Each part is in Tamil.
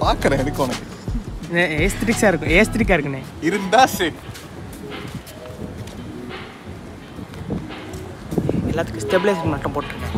பார்க்குறேன் எதுக்கு உனக்கு ஏஸ்திரிக்ஸாக இருக்கும் ஏஸ்திரிக்காக இருக்குண்ணே இருந்தா சரி எல்லாத்துக்கும் ஸ்டெபிலைசர் மட்டும் போட்டிருக்கேன்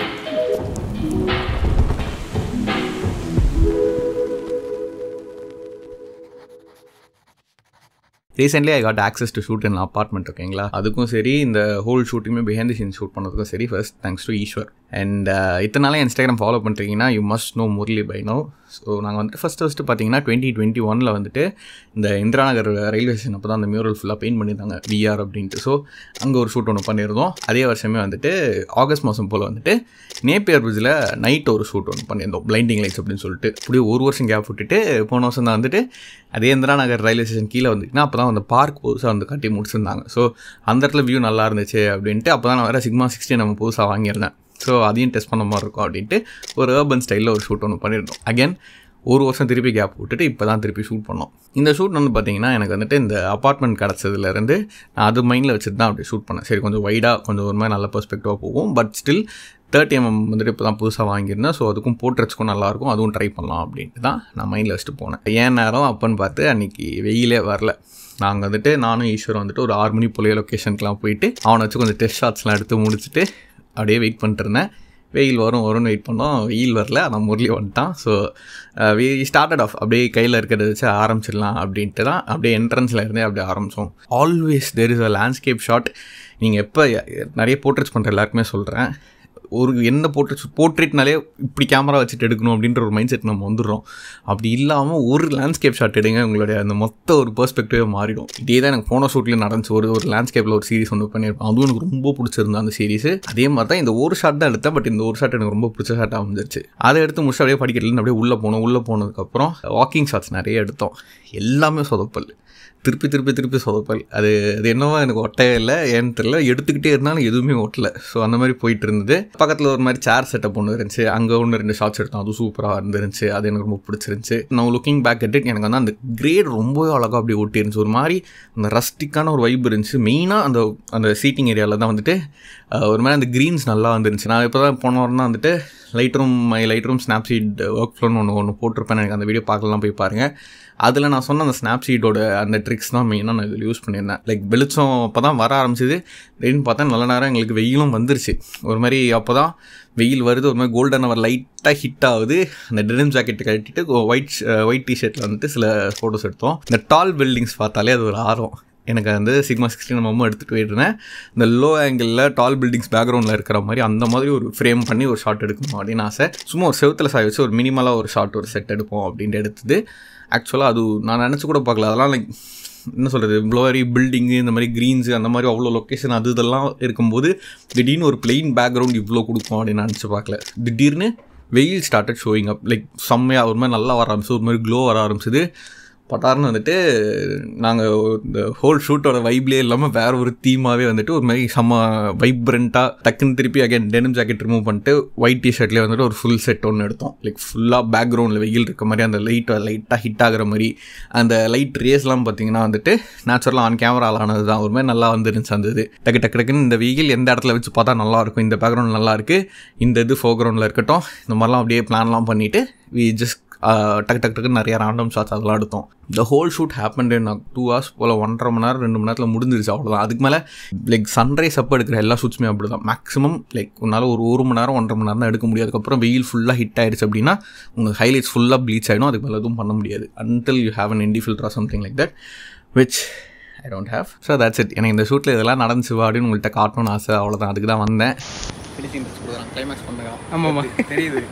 recently I got access to shoot in apartment ஓகேங்களா அதுக்கும் சரி இந்த ஹோல் ஷூட்டிங்குமே பிஹைண்ட் தி சீன் ஷூட் பண்ணதுக்கும் சரி first thanks to Eshwar and இத்தனை நாளாக இன்ஸ்டாகிராம் ஃபாலோ பண்ணுறீங்கன்னா you must know Murali by now so நாங்கள் வந்துட்டு ஃபஸ்ட்டு ஃபஸ்ட்டு பார்த்தீங்கன்னா டுவெண்ட்டி டுவெண்ட்டி ஒனில் வந்துட்டு இந்த இந்திரா நகர் ரயில்வே ஸ்டேஷன் அப்போ தான் அந்த மியூரல் ஃபுல்லாக பெயிண்ட் பண்ணியிருந்தாங்க விஆர் அப்படின்ட்டு ஸோ அங்கே ஒரு ஷூட் ஒன்று பண்ணியிருந்தோம் அதே வருஷமே வந்துட்டு ஆகஸ்ட் மாதம் போல் வந்துட்டு நேப்பியர் பிரிட்ஜில் நைட் ஒரு ஷூட் ஒன்று பண்ணியிருந்தோம் பிளைண்டிங் லைட்ஸ் அப்படின்னு சொல்லிட்டு அப்படியே ஒரு வருஷம் கேப் விட்டுட்டு போன வருஷம் தான் வந்துட்டு அதே இந்திரா நகர் ரயில்வே ஸ்டேஷன் கீழே வந்துட்டுனா அப்போ தான் அந்த பார்க் புதுசாக வந்து கட்டி முடிச்சிருந்தாங்க ஸோ அந்த இடத்துல வியூ நல்லா இருந்துச்சு அப்படின்ட்டு அப்போ தான் நான் வேறு சிக்மா சிக்ஸ்டி நம்ம புதுசாக வாங்கியிருந்தேன் ஸோ அதையும் டெஸ்ட் பண்ண மாதிரி இருக்கும் அப்படின்ட்டு ஒரு ஏர்பன் ஸ்டைலில் ஒரு ஷூட் ஒன்று பண்ணியிருந்தோம் அகைன் ஒரு வருஷம் திருப்பி கேப் விட்டுட்டு இப்போ தான் திருப்பி ஷூட் பண்ணோம் இந்த ஷூட் வந்து பார்த்தீங்கன்னா எனக்கு வந்துட்டு இந்த அப்பார்ட்மெண்ட் கிடச்சதுலேருந்து நான் அது மைண்டில் வச்சுட்டு தான் அப்படி ஷூட் பண்ணேன் சரி கொஞ்சம் வைடாக கொஞ்சம் ஒரு மாதிரி நல்ல பெர்ஸ்பெக்டிவாக போகும் பட் ஸ்டில் தேர்ட்டி எம்எம் வந்துட்டு இப்போ தான் புதுசாக வாங்கியிருந்தேன் ஸோ அதுக்கும் போட்டுறச்சுக்கும் நல்லாயிருக்கும் அதுவும் ட்ரை பண்ணலாம் அப்படின்ட்டு தான் நான் மைண்டில் வச்சுட்டு போனேன் ஏன் நேரம் அப்போன்னு பார்த்து அன்றைக்கி வெயிலே வரல நாங்கள் வந்துட்டு நானும் ஈஸ்வரம் வந்துட்டு ஒரு ஆறு மணி போலிய லொக்கேஷனுக்குலாம் போயிட்டு அவனை வச்சு கொஞ்சம் டெஸ்ட் ஷாட்ஸ்லாம் எடுத்து முடிச்சுட்டு அப்படியே வெயிட் பண்ணிட்டு இருந்தேன் வெயில் வரும் வரும்னு வெயிட் பண்ணோம் வெயில் வரல ஆனால் முரளி வந்துட்டான் ஸோ வி ஸ்டார்டட் ஆஃப் அப்படியே கையில் இருக்கிறத வச்சு ஆரம்பிச்சிடலாம் அப்படின்ட்டு தான் அப்படியே என்ட்ரன்ஸில் இருந்தே அப்படியே ஆரம்பித்தோம் always there is a landscape shot நீங்கள் எப்போ நிறைய போர்ட்ரேட்ஸ் பண்ணுற எல்லாருக்குமே சொல்கிறேன் ஒரு என்ன போர்ட்ரேட் போர்ட்ரேட்னாலே இப்படி கேமரா வச்சுட்டு எடுக்கணும் அப்படின்ற ஒரு மைண்ட் செட் நம்ம வந்துடுறோம் அப்படி இல்லாமல் ஒரு லேண்ட்ஸ்கேப் ஷாட் எடுங்க உங்களுடைய அந்த மொத்த ஒரு பெர்ஸ்பெக்டிவே மாறிடும் இதே தான் எனக்கு போன ஷூட்லேயும் நடந்துச்சு ஒரு ஒரு லேண்ட்ஸ்கேப்பில் ஒரு சீரிஸ் ஒன்று பண்ணியிருப்பேன் அதுவும் எனக்கு ரொம்ப பிடிச்சிருந்தது அந்த சீரிஸ் அதே மாதிரி தான் இந்த ஒரு ஷாட் தான் எடுத்தேன் பட் இந்த ஒரு ஷாட் எனக்கு ரொம்ப பிடிச்ச ஷாட்டாக வந்துருச்சு அதை எடுத்து முடிச்சு அப்படியே படிக்கட்டுலேருந்து அப்படியே உள்ளே போனோம் உள்ளே போனதுக்கப்புறம் வாக்கிங் ஷாட்ஸ் நிறைய எடுத்தோம் எல்லாமே சொதப்பல் திருப்பி திருப்பி திருப்பி சொதப்பல் அது அது என்னவோ எனக்கு ஒட்டவே இல்லை ஏன்னு தெரியல எடுத்துக்கிட்டே இருந்தாலும் எதுவுமே ஒட்டல ஸோ அந்த மாதிரி போயிட்டு இருந்தது பக்கத்தில் ஒரு மாதிரி சேர் செட்டப் ஒன்று இருந்துச்சு அங்கே ஒன்று ரெண்டு ஷார்ட்ஸ் எடுத்தோம் அது சூப்பராக இருந்துருந்துச்சு அது எனக்கு ரொம்ப பிடிச்சிருந்துச்சு நான் லுக்கிங் பேக் அட் எனக்கு வந்து அந்த கிரேட் ரொம்பவே அழகாக அப்படி ஒட்டி இருந்துச்சு ஒரு மாதிரி அந்த ரஸ்டிக்கான ஒரு வைப் இருந்துச்சு மெயினாக அந்த அந்த சீட்டிங் ஏரியாவில் தான் வந்துட்டு அஹ், ஒரு மாதிரி அந்த க்ரீன்ஸ் நல்லா வந்துருந்துச்சு நான் இப்போ தான் போன வாரம் தான் வந்துட்டு light room my light room Snapseed work ஃப்ளோன்னு ஒன்று ஒன்று போட்டிருப்பேன் எனக்கு அந்த வீடியோ பார்க்கலாம் போய் பாருங்கள் அதில் நான் சொன்ன அந்த ஸ்னாப்சீட்டோட அந்த ட்ரிக்ஸ் தான் மெயினாக நான் இதில் யூஸ் பண்ணியிருந்தேன் லைக் வெளிச்சம் அப்போ தான் வர ஆரம்பிச்சிது திடீர்னு பார்த்தா நல்ல நேரம் எங்களுக்கு வெயிலும் வந்துருச்சு ஒரு மாதிரி அப்போ தான் வெயில் வருது ஒரு மாதிரி கோல்டன் அவர் லைட்டாக ஹிட் ஆகுது அந்த டெனிம் ஜாக்கெட் கட்டிட்டு ஒயிட் ஒயிட் டிஷர்ட்டில் வந்துட்டு சில ஃபோட்டோஸ் எடுத்தோம் இந்த டால் பில்டிங்ஸ் பார்த்தாலே அது ஒரு ஆர்வம் எனக்கு வந்து சிக்மா சிக்ஸ்டி நம்ம எடுத்துகிட்டு போயிட்டுருந்தேன் இந்த லோ ஆங்கிளில் டால் பில்டிங்ஸ் பேக்ரவுண்டில் இருக்கிற மாதிரி அந்த மாதிரி ஒரு ஃப்ரேம் பண்ணி ஒரு ஷாட் எடுக்கணும் அப்படின்னு ஆசை சும்மா ஒரு செவுத்தில் சாய் வச்சு ஒரு மினிமலாக ஒரு ஷாட் ஒரு செட் எடுப்போம் அப்படின்ட்டு எடுத்தது ஆக்சுவலாக அது நான் நினச்சி கூட பார்க்கல அதெல்லாம் லைக் என்ன சொல்கிறது இவ்வளோ மாதிரி பில்டிங்கு இந்த மாதிரி க்ரீன்ஸு அந்த மாதிரி அவ்வளோ லொக்கேஷன் அது இதெல்லாம் இருக்கும்போது திடீர்னு ஒரு பிளெயின் பேக்ரவுண்ட் இவ்வளோ கொடுக்கும் அப்படின்னு நினச்சி பார்க்கல திடீர்னு வெயில் ஸ்டார்டட் ஷோயிங் அப் லைக் செம்மையாக ஒரு மாதிரி நல்லா வர ஆரம்பிச்சு ஒரு மாதிரி க்ளோ வர ஆரம்பிச்சது பட்டார்னு வந்துட்டு நாங்கள் இந்த ஹோல் ஷூட்டோட வைப்லேயே இல்லாமல் வேற ஒரு தீமாகவே வந்துட்டு ஒரு மாதிரி செம்ம வைப்ரண்ட்டாக டக்குன்னு திருப்பி அகைன் டெனிம் ஜாக்கெட் ரிமூவ் பண்ணிட்டு ஒயிட் டிஷர்ட்லேயே வந்துட்டு ஒரு ஃபுல் செட் ஒன்று எடுத்தோம் லைக் ஃபுல்லாக பேக்ரவுண்டில் வெயில் இருக்க மாதிரி அந்த லைட்டை லைட்டாக ஹிட் ஆகுற மாதிரி அந்த லைட் ரேஸ்லாம் பார்த்தீங்கன்னா வந்துட்டு நேச்சுரலாக ஆன் கேமராவில் ஆனது தான் ஒரு மாதிரி நல்லா வந்துருந்துச்சு அந்த இது டக்கு டக்கு டக்குன்னு இந்த வெயில் எந்த இடத்துல வச்சு பார்த்தா நல்லா இருக்கும் இந்த பேக்ரவுண்ட் நல்லா இருக்கு இந்த இது ஃபோக்ரவுண்டில் இருக்கட்டும் இந்த மாதிரிலாம் அப்படியே பிளான்லாம் பண்ணிவிட்டு வி ஜஸ்ட் டக்கு டக்கு டக்குன்னு நிறைய ரேண்டம் ஷாட்ஸ் அதெல்லாம் எடுத்தோம் இந்த whole shoot happen in two hours போல் ஒன்றரை மணி நேரம் ரெண்டு மணி நேரத்தில் முடிஞ்சிருச்சு அவ்வளோதான் அதுக்கு மேலே லைக் சன்ரைஸ் அப்போ எடுக்கிற எல்லா ஷூட்ஸுமே அப்படி தான் மேக்ஸிமம் லைக் உன்னால் ஒரு ஒரு மணி நேரம் ஒன்றரை மணி நேரம் தான் எடுக்க முடியாது அதுக்கப்புறம் வெயில் ஃபுல்லாக ஹிட் ஆயிடுச்சு அப்படின்னா உங்கள் ஹைலைட்ஸ் ஃபுல்லாக ப்ளீச் ஆகிடும் அதுக்கு மேலே எதுவும் பண்ண முடியாது until you have an indie filter something like that which I don't have so that's it எனக்கு இந்த ஷூட்டில் இதெல்லாம் நடந்துச்சு வா அப்படின்னு உங்கள்கிட்ட காட்டணும்னு ஆசை அவ்வளோதான் அதுக்கு தான் வந்தேன் ஃபினிஷிங் கொடுக்குறேன் கிளைமேக்ஸ் பண்ணுங்க ஆமாம்மா தெரியுது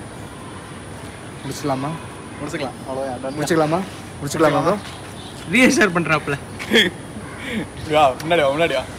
முடிச்சிடலாமா முடிச்சுக்கலாம் அவ்வளோதான் முடிச்சுக்கலாமா முடிச்சுக்கலாமா ப்ரோ ரீஎஸ்டார் பண்ணுறாப்புல முன்னாடியா முன்னாடியா